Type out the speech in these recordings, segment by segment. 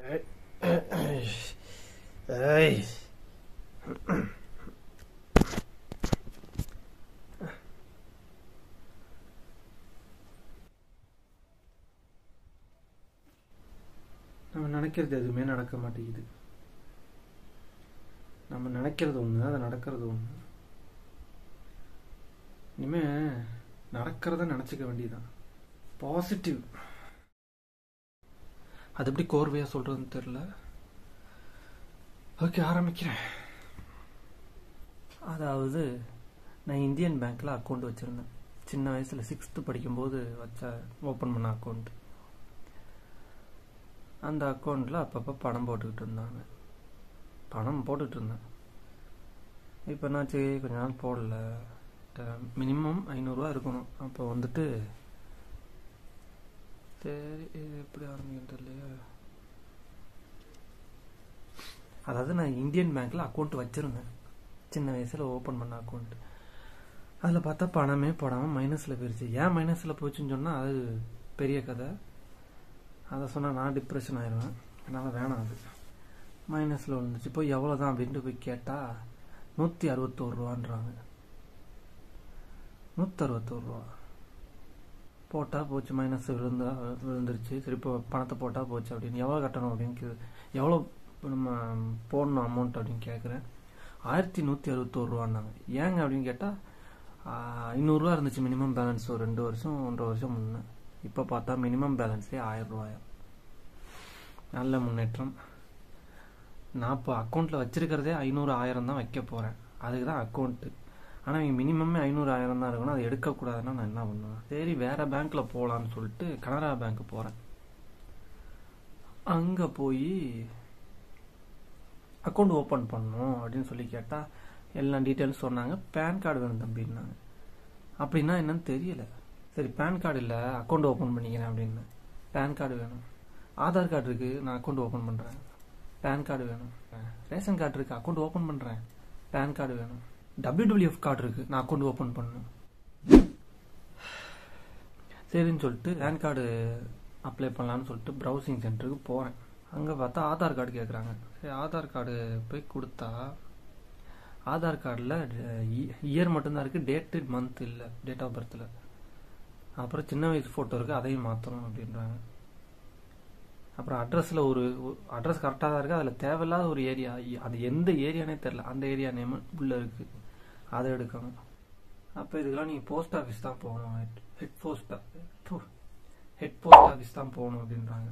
ஏய் நம்ம நினைக்கிறது எதுவுமே நடக்க மாட்டேங்குது நம்ம நினைக்கிறது ஒன்று அது நடக்கிறது ஒன்று இனிமே நடக்கிறத நினச்சிக்க வேண்டியதுதான் பாசிட்டிவ் அது எப்படி கோர்வையாக சொல்கிறதுன்னு தெரில ஓகே ஆரம்பிக்கிறேன் அதாவது நான் இந்தியன் பேங்க்கில் அக்கௌண்ட் வச்சுருந்தேன் சின்ன வயசில் சிக்ஸ்த்து படிக்கும்போது வச்ச ஓப்பன் பண்ண அக்கௌண்ட் அந்த அக்கௌண்ட்டில் அப்பப்போ பணம் போட்டுக்கிட்டு இருந்தாங்க பணம் போட்டுக்கிட்டு இருந்தேன் இப்போ என்னாச்சு கொஞ்ச நாள் போடல மினிமம் ஐநூறுரூவா இருக்கணும் அப்போ வந்துட்டு சரி இது எப்படி ஆரம்பிக்கும் தெரியலையா அதாவது நான் இந்தியன் பேங்க்கில் அக்கௌண்ட் வச்சுருந்தேன் சின்ன வயசில் ஓப்பன் பண்ண அக்கௌண்ட் அதில் பார்த்தா பணமே போடாமல் மைனஸில் போயிடுச்சு ஏன் மைனஸில் போச்சுன்னு சொன்னால் அது பெரிய கதை அதை சொன்னால் நான் டிப்ரெஷன் ஆயிடுவேன் அதனால் வேணாம் அது மைனஸில் விழுந்துச்சு இப்போ எவ்வளோ தான் அப்படின்ட்டு போய் கேட்டால் நூற்றி அறுபத்தோரு ரூபான்றாங்க நூற்றறுபத்தோரு ரூபா போட்டால் போச்சு மைனஸ் விழுந்தா விழுந்துருச்சு சரி இப்போ பணத்தை போட்டால் போச்சு அப்படின்னு எவ்வளோ கட்டணும் அப்படின்னு கே- எவ்வளோ நம்ம போடணும் அமௌண்ட் அப்படின்னு கேட்குறேன் ஆயிரத்தி நூற்றி அறுபத்தோரு ரூபான்னாங்க ஏங்க அப்படின்னு கேட்டால் ஐநூறுரூவா இருந்துச்சு மினிமம் பேலன்ஸ் ஒரு ரெண்டு வருஷம் ஒன்றரை வருஷம் முன்னே இப்போ பார்த்தா மினிமம் பேலன்ஸே ஆயிரம் ரூபாயா நல்ல முன்னேற்றம் நான் இப்போ அக்கௌண்ட்டில் வச்சிருக்கிறதே ஐநூறு ஆயிரம் தான் வைக்க போகிறேன் அதுக்கு தான் அக்கௌண்ட்டு ஆனால் இங்கே மினிமமே ஐநூறு ஆயிரம் தான் இருக்கணும் அதை எடுக்கக்கூடாதுன்னா நான் என்ன பண்ணுவேன் சரி வேறு பேங்க்கில் போகலான்னு சொல்லிட்டு கனரா பேங்க் போகிறேன் அங்கே போய் அக்கௌண்ட் ஓப்பன் பண்ணணும் அப்படின்னு சொல்லி கேட்டால் எல்லா டீட்டெயில்ஸ் சொன்னாங்க பேன் கார்டு வேணும் தம்பின்னாங்க அப்படின்னா என்னன்னு தெரியல சரி பேன் கார்டு இல்லை அக்கௌண்ட் ஓப்பன் பண்ணிக்கிறேன் அப்படின்னு பேன் கார்டு வேணும் ஆதார் கார்டு இருக்கு நான் அக்கௌண்ட் ஓப்பன் பண்ணுறேன் பேன் கார்டு வேணும் ரேஷன் கார்டு இருக்கு அக்கௌண்ட் ஓப்பன் பண்ணுறேன் பேன் கார்டு வேணும் டபிள்யூடபிள்யூஎஃப் கார்டு இருக்கு நான் அக்கௌண்ட் ஓப்பன் பண்ணணும் சரின்னு சொல்லிட்டு பேன் கார்டு அப்ளை பண்ணலான்னு சொல்லிட்டு ப்ரௌசிங் சென்டருக்கு போகிறேன் அங்கே பார்த்தா ஆதார் கார்டு கேட்குறாங்க சரி ஆதார் கார்டு போய் கொடுத்தா ஆதார் கார்டில் இயர் மட்டும்தான் இருக்குது டேட்டு மந்த் இல்லை டேட் ஆஃப் பர்த்தில் அப்புறம் சின்ன வயசு ஃபோட்டோ இருக்குது அதையும் மாற்றணும் அப்படின்றாங்க அப்புறம் அட்ரஸில் ஒரு அட்ரஸ் கரெக்டாக தான் இருக்குது அதில் தேவையில்லாத ஒரு ஏரியா அது எந்த ஏரியானே தெரில அந்த ஏரியா நேம் உள்ளே இருக்குது அதை எடுக்கணும் அப்போ இதுக்கெல்லாம் நீங்கள் போஸ்ட் ஆஃபீஸ் தான் போகணும் head head post head post office தான் போகணும் அப்படின்றாங்க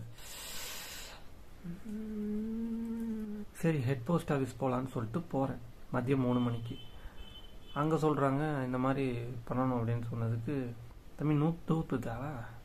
சரி ஹெட் போஸ்ட் ஆஃபீஸ் போகலான்னு சொல்லிட்டு போகிறேன் மதியம் மூணு மணிக்கு அங்கே சொல்கிறாங்க இந்த மாதிரி பண்ணணும் அப்படின்னு சொன்னதுக்கு தம்பி நூற்று நூற்றுதா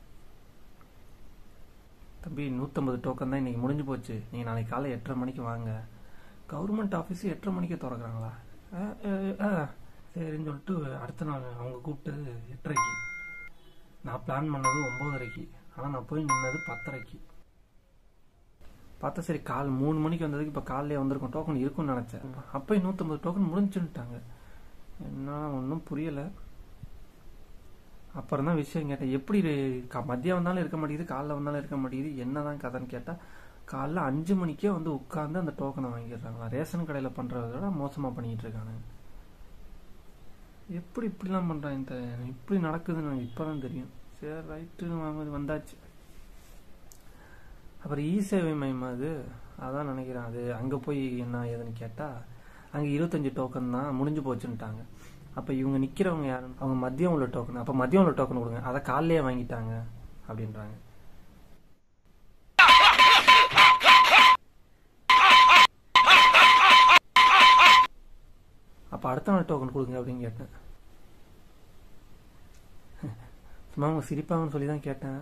தம்பி நூற்றம்பது டோக்கன் தான் இன்றைக்கி முடிஞ்சு போச்சு நீங்கள் நாளைக்கு காலை எட்டரை மணிக்கு வாங்க கவர்மெண்ட் ஆஃபீஸு எட்டரை மணிக்கு திறக்கிறாங்களா ஆ, ஆ, ஆ. சரின்னு சொல்லிட்டு அடுத்த நாள் அவங்க கூப்பிட்டது எட்டரைக்கு நான் பிளான் பண்ணது ஒம்போதரைக்கு ஆனால் நான் போய் நின்னது பத்தரைக்கு பார்த்தா சரி கால் மூணு மணிக்கு வந்ததுக்கு இப்போ காலையிலே வந்திருக்கும் டோக்கன் இருக்கும்னு நினச்சேன் அப்போ நூற்றம்பது டோக்கன் முடிஞ்சுன்ட்டாங்க என்ன ஒன்றும் புரியலை அப்புறம் தான் விஷயம் கேட்டேன் எப்படி இது க- மதியம் வந்தாலும் இருக்க மாட்டேங்குது காலைல வந்தாலும் இருக்க மாட்டேங்குது என்னதான் கதைன்னு கேட்டால் காலைல அஞ்சு மணிக்கே வந்து உட்காந்து அந்த டோக்கனை வாங்கிடுறாங்களா ரேஷன் கடையில் பண்ணுறத விட மோசமாக பண்ணிக்கிட்டு இருக்காங்க எப்படி இப்படிலாம் பண்ணுறாங்க இந்த இப்படி நடக்குதுன்னு எனக்கு இப்போ தான் தெரியும் சரி ரைட்டுன்னு வாங்க வந்தாச்சு அப்புறம் இ சேவை மையம் அது அதான் நினைக்கிறேன் அது அங்கே போய் என்ன ஏதுன்னு கேட்டால் அங்கே இருபத்தஞ்சு டோக்கன் தான் முடிஞ்சு போச்சுன்ட்டாங்க அப்போ இவங்க நிற்கிறவங்க யாருன்னு அவங்க மதியம் உள்ள டோக்கன் அப்போ மதியம் உள்ள டோக்கன் கொடுங்க அதை காலையிலே வாங்கிட்டாங்க அப்படின்றாங்க அப்போ அடுத்த நாள் டோக்கன் கொடுங்க அப்படின்னு கேட்டேன் சும்மா அவங்க சிரிப்பாங்கன்னு சொல்லி தான் கேட்டேன்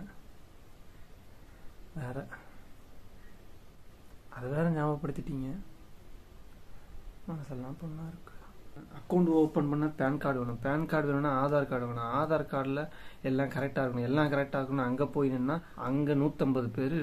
வேற அதை வேற ஞாபகப்படுத்திட்டீங்க மனசெல்லாம் பொண்ணா இருக்கு அக்கௌண்ட் ஓப்பன் பண்ண பேன் கார்டு வேணும் பேன் கார்டு வேணும்னா ஆதார் கார்டு வேணும் ஆதார் கார்டில் எல்லாம் கரெக்டாக இருக்கணும் எல்லாம் கரெக்டாக இருக்கணும் அங்கே போய் நின்னா அங்கே நூற்றம்பது பேர்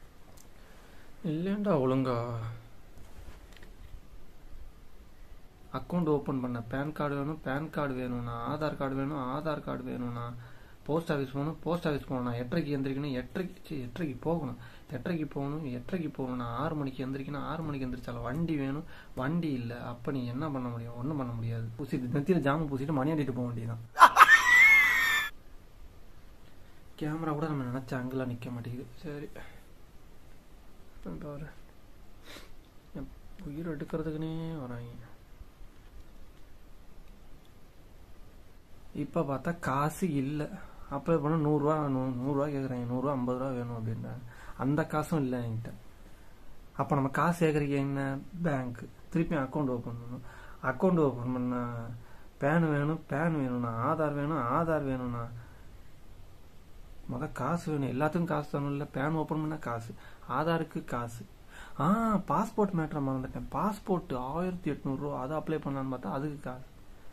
இல்லைண்டா ஒழுங்கா அக்கௌண்ட் ஓப்பன் பண்ண பேன் கார்டு வேணும் பேன் கார்டு வேணும்னா ஆதார் கார்டு வேணும் ஆதார் கார்டு வேணும்னா போஸ்ட் ஆஃபீஸ் போகணும் போஸ்ட் ஆஃபீஸ் போகணும் எட்டரைக்கு எந்திரிக்கணும் எட்டரைக்கு ச்சீ, எட்டரைக்கு போகணும் எட்டரைக்கு போகணும் எட்டரைக்கு போகணும் ஆறு மணிக்கு எந்திரிக்கணும் ஆறு மணிக்கு எந்திரிச்சாலும் வண்டி வேணும் வண்டி இல்லை அப்போ நீ என்ன பண்ண முடியும் ஒன்றும் பண்ண முடியாது பூசிட்டு நெத்தியில் ஜாமம் பூசிட்டு மணி அடிட்டு போக வேண்டியதுதான் கேமரா கூட நம்ம நினச்ச அங்கெல்லாம் நிற்க மாட்டேங்குது சரி இப்ப பாரு என் உயிர் எடுக்கிறதுக்குனே வராங்க இப்போ பார்த்தா காசு இல்லை அப்ளை பண்ண நூறுரூவா நூ நூறுரூவா கேட்குறாங்க நூறுரூவா ஐம்பது ரூபா வேணும் அப்படின்றாங்க அந்த காசும் இல்லை என்கிட்ட அப்போ நம்ம காசு கேட்குறீங்க என்ன பேங்க் திருப்பி அக்கௌண்ட் ஓப்பன் பண்ணணும் அக்கௌண்ட் ஓப்பன் பண்ண பேன் வேணும் பேன் வேணும்னா ஆதார் வேணும் ஆதார் வேணும்னா முத காசு வேணும் எல்லாத்துக்கும் காசு தரணும்ல பேன் ஓப்பன் பண்ண காசு ஆதாருக்கு காசு ஆ பாஸ்போர்ட் மேட்ரை மறந்துட்டேன் பாஸ்போர்ட் ஆயிரத்தி எட்நூறுரூவா அதை அப்ளை பண்ணலான்னு பார்த்தா அதுக்கு காசு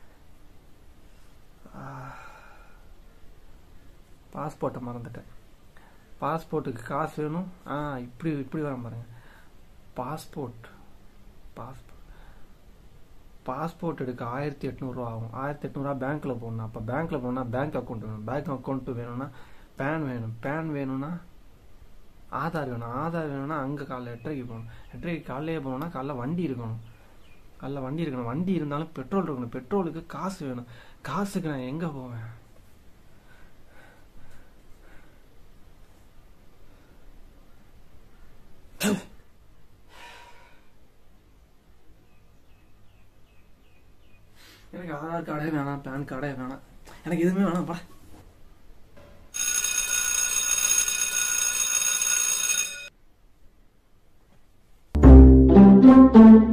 பாஸ்போர்ட்டை மறந்துட்டேன் பாஸ்போர்ட்டுக்கு காசு வேணும் ஆ இப்படி இப்படி வர பாருங்க பாஸ்போர்ட் பாஸ்போர்ட் பாஸ்போர்ட் எடுக்க ஆயிரத்தி எட்நூறுரூவா ஆகும் ஆயிரத்தி எட்நூறுவா பேங்க்கில் போடணும் அப்போ பேங்க்கில் போனால் பேங்க் அக்கௌண்ட் வேணும் பேங்க் அக்கௌண்ட் வேணும்னா பேன் வேணும் பேன் வேணும்னா ஆதார் வேணும் ஆதார் வேணும்னா அங்கே காலைல எட்டரைக்கு போகணும் எட்டரைக்கு காலையிலே போகணும்னா காலைல வண்டி இருக்கணும் காலைல வண்டி இருக்கணும் வண்டி இருந்தாலும் பெட்ரோல் இருக்கணும் பெட்ரோலுக்கு காசு வேணும் காசுக்கு நான் எங்கே போவேன் எனக்கு ஆதார் கார்டே வேணாம் பேன் கார்டே வேணாம் எனக்கு எதுவுமே வேணாம் பா Thank you.